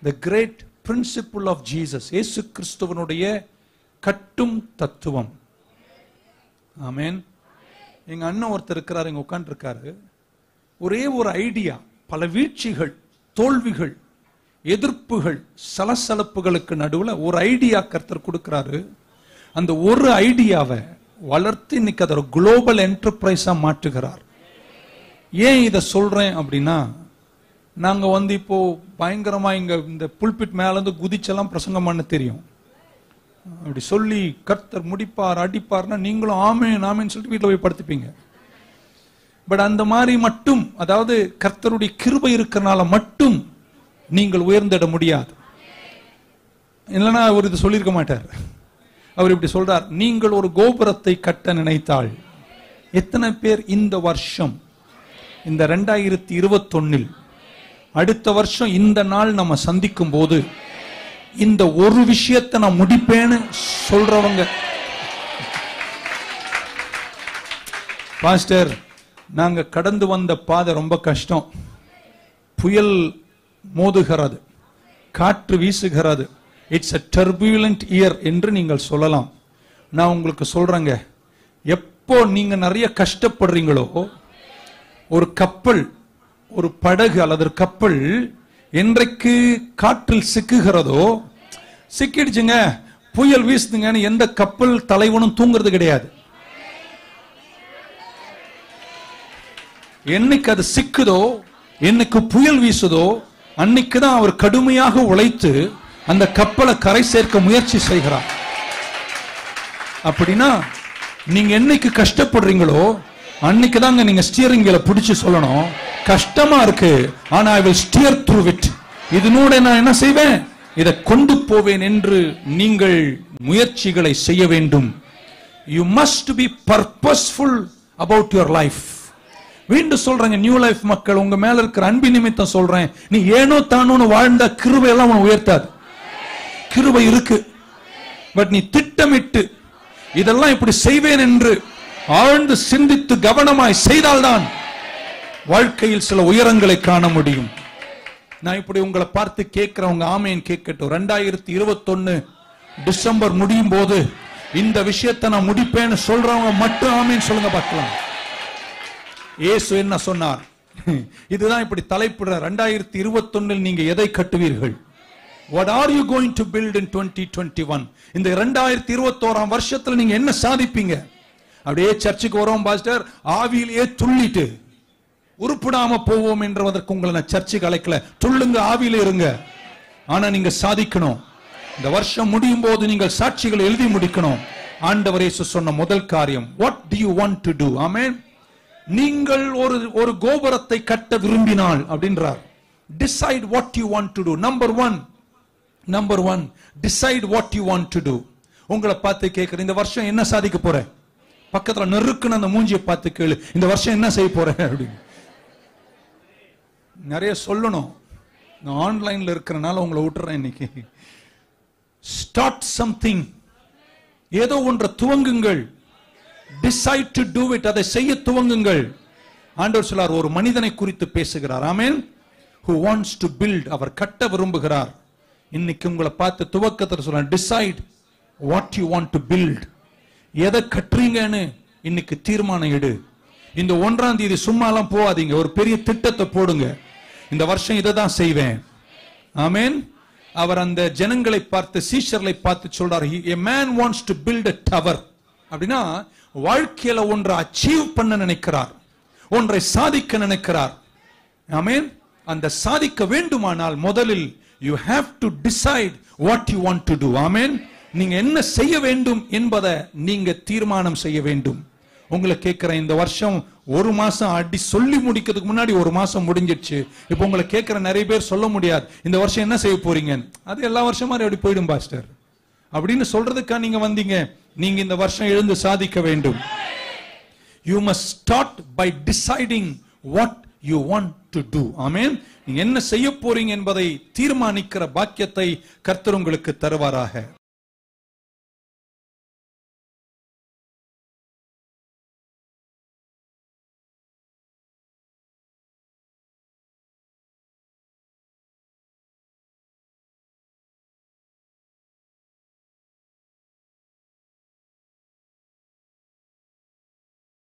the great principle of Jesus இயேசு கிறிஸ்துவனுடைய கட்டும் தத்துவம் ஆமென் எங்க அண்ணன் ஒருத்தர் இருக்கிறார் இங்க உட்காந்துருக்காரு ஒரே ஒரு ஐடியா பல வீழ்ச்சிகள் தோல்விகள் எதிர்ப்புகள் சலசலப்புகளுக்கு நடுவுல ஒரு ஐடியா கர்த்தர் கொடுக்கிறாரு அந்த ஒரு ஐடியாவை வளர்த்து இன்னைக்கு அதை ஒரு குளோபல் என்டர்பிரைஸா மாற்றுகிறார் ஏன் இதை சொல்றேன் அப்படின்னா நாங்க வந்து இப்போ பயங்கரமா இங்க இந்த புல்பிட் மேல இருந்து குதிச்செல்லாம் பிரசங்கம் பண்ண தெரியும் அப்படி சொல்லி கர்த்தர் முடிப்பார் அடிப்பார்னா நீங்களும் ஆமேன் ஆமேன்னு சொல்லிட்டு வீட்டில் போய் படுத்துப்பீங்க பட் அந்த மாதிரி மட்டும் அதாவது கர்த்தருடைய கிருபை இருக்கிறனால மட்டும் நீங்கள் உயர்ந்திட முடியாது இல்லைன்னா அவர் இது சொல்லியிருக்க மாட்டார் அவர் இப்படி சொல்றார் நீங்கள் ஒரு கோபுரத்தை கட்ட நினைத்தால் எத்தனை பேர் இந்த வருஷம் இந்த ரெண்டாயிரத்தி இருபத்தொன்னில் அடுத்த வருஷம் இந்த நாள் நம்ம சந்திக்கும் போது இந்த ஒரு விஷயத்தை நான் முடிப்பேன்னு சொல்றவங்க பாஸ்டர் நாங்க கடந்து வந்த பாதை ரொம்ப கஷ்டம் புயல் மோதுகிறது காற்று வீசுகிறது இட்ஸ் a turbulent இயர் என்று நீங்கள் சொல்லலாம் நான் உங்களுக்கு சொல்றேங்க எப்போ நீங்க நிறைய கஷ்டப்படுறீங்களோ ஒரு கப்பல் ஒரு படகு அல்லது ஒரு கப்பல் என்றைக்கு காற்றில் சிக்குகிறதோ சிக்கிடுச்சுங்க புயல் வீசுதுங்கன்னு எந்த கப்பல் தலைவனும் தூங்குறது கிடையாது என்னைக்கு அது சிக்குதோ என்னைக்கு புயல் வீசுதோ அன்னைக்கு தான் அவர் கடுமையாக உழைத்து அந்த கப்பலை கரை சேர்க்க முயற்சி செய்கிறார் அப்படின்னா நீங்க என்னைக்கு கஷ்டப்படுறீங்களோ அன்னைக்கு தாங்க நீங்க ஸ்டியரிங்ல பிடிச்சு சொல்லணும் கஷ்டமா இருக்கு ஆனா I will steer through it இதனோட நான் என்ன செய்வேன் இதை கொண்டு போவேன் என்று நீங்கள் முயற்சிகளை செய்ய வேண்டும் you must be purposeful about your life மீண்டும் சொல்றேங்க நியூ லைஃப் மக்கள் உங்க மேல இருக்கிற அன்பி நிமித்தம் சொல்றேன் நீ ஏனோ தானோன்னு வாழ்ந்த கிருபை எல்லாம் உன்னை உயர்த்தாது கிருபை இருக்கு பட் நீ திட்டமிட்டு இதெல்லாம் இப்படி செய்வேன் என்று ஆழ்ந்து சிந்தித்து கவனமாய் செய்தால்தான் வாழ்க்கையில் சில உயரங்களை காண முடியும் நான் இப்படி உங்களை பார்த்து கேட்கிறவங்க ஆமேன் கேட்கட்டும் ரெண்டாயிரத்தி இருபத்தொன்னு டிசம்பர் முடியும் போது இந்த விஷயத்தை நான் முடிப்பேன்னு சொல்றவங்க மட்டும் ஆமேன் சொல்லுங்க பார்க்கலாம் இயேசு என்ன சொன்னார் இதுதான் இப்படி தலைப்பிடுற ரெண்டாயிரத்தி இருபத்தொன்னில் நீங்க எதை கட்டுவீர்கள் what are you going to build in twenty twenty one இந்த ரெண்டாயிரத்தி இருபத்தோராம் வருஷத்துல நீங்க என்ன சாதிப்பீங்க அப்படியே சர்ச்சுக்கு வரோம் பாஸ்டர் ஆவியிலேயே துள்ளிட்டு உருப்படாம போவோம் என்றதற்கு உங்களை நான் சர்ச்சுக்கு அழைக்கல துள்ளுங்க ஆவியில இருங்க ஆனா நீங்க சாதிக்கணும் இந்த வருஷம் முடியும் போது நீங்கள் சாட்சிகளை எழுதி முடிக்கணும் ஆண்டவர் இயேசு சொன்ன முதல் காரியம் what do you want to do ஆமென் நீங்கள் ஒரு ஒரு கோபுரத்தை கட்ட விரும்பினால் அப்படின்றார் decide what you want to do number one number one decide what you want to do உங்களை பார்த்து கேட்கிறேன் இந்த வருஷம் என்ன சாதிக்க போற பக்கத்துல நெருக்குன்னு அந்த மூஞ்சியை பார்த்து கேளு இந்த வருஷம் என்ன செய்ய போற அப்படின்னு நிறைய சொல்லணும் நான் ஆன்லைன்ல இருக்கிறனால உங்களை விட்டுறேன் இன்னைக்கு ஸ்டார்ட் சம்திங் ஏதோ ஒன்றை துவங்குங்கள் டிசைட் டு டூ இட் அதை செய்ய துவங்குங்கள் ஆண்டவர் சொல்லார் ஒரு மனிதனை குறித்து பேசுகிறார் ஆமென் who wants to build அவர் கட்ட விரும்புகிறார் இன்னைக்கு உங்களை பார்த்து துவக்கத்தில் சொல்ற decide what you want to build எதை கட்டுறீங்கன்னு இன்னைக்கு தீர்மானம் எடு இந்த ஒன்றாம் தேதி சும்மாலாம் போகாதீங்க ஒரு பெரிய திட்டத்தை போடுங்க இந்த வருஷம் இதை தான் செய்வேன் ஆமென் அவர் அந்த ஜனங்களை பார்த்து சீஷர்களை பார்த்து சொல்றாரு a man wants to build a tower அப்படின்னா வாழ்க்கையில ஒன்றை அச்சீவ் பண்ண நினைக்கிறார் ஒன்றை சாதிக்க நினைக்கிறார் ஆமென் அந்த சாதிக்க வேண்டுமானால் முதலில் you have to decide what you want to do ஆமென் நீங்க என்ன செய்ய வேண்டும் என்பதை நீங்க தீர்மானம் செய்ய வேண்டும் உங்களை கேட்கிறேன் இந்த வருஷம் ஒரு மாசம் அடி சொல்லி முடிக்கிறதுக்கு முன்னாடி ஒரு மாசம் முடிஞ்சிடுச்சு இப்போ உங்களை கேட்கிற நிறைய பேர் சொல்ல முடியாது இந்த வருஷம் என்ன செய்ய போறீங்க அது எல்லா வருஷமா அப்படி போயிடும் பாஸ்டர் அப்படின்னு சொல்றதுக்கா நீங்க வந்தீங்க நீங்க இந்த வருஷம் எழுந்து சாதிக்க வேண்டும் you must start by deciding what you want to do ஆமென் நீங்க என்ன செய்ய போறீங்க என்பதை தீர்மானிக்கிற பாக்கியத்தை கர்த்தர் உங்களுக்கு தருவாராக